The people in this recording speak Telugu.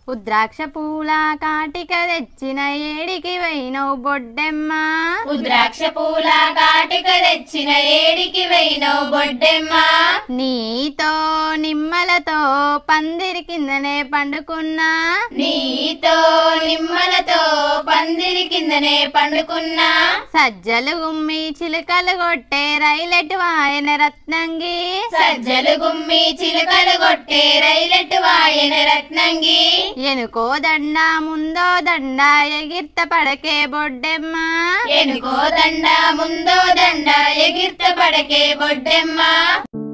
ఉద్రాక్ష పూల కాటిక తెచ్చిన ఏడికి వైనవు బొడ్డెమ్మ ఉద్రాక్ష పూల కాటిక తెచ్చిన ఏడికి వెయినవు బొడ్డెమ్మ నీతో నిమ్మలతో పందిరి కిందనే పండుకున్నా నీతో నిమ్మలతో పందిరి కిందనే పండుకున్నా సజ్జలు గుమ్మి చిలుకలు కొట్టే రైలెటు వాయన రత్నంగి సజ్జలు గుమ్మి చిలుకలు కొట్టే రైలెట్టు వాయన రత్నంగి ఎనుకో దండ ముందో దండ ఎగిర్త పడకే బొడ్డెమ్మ ఎనుకో దండ ముందో దండ ఎగిర్త పడకే బొడ్డెమ్మ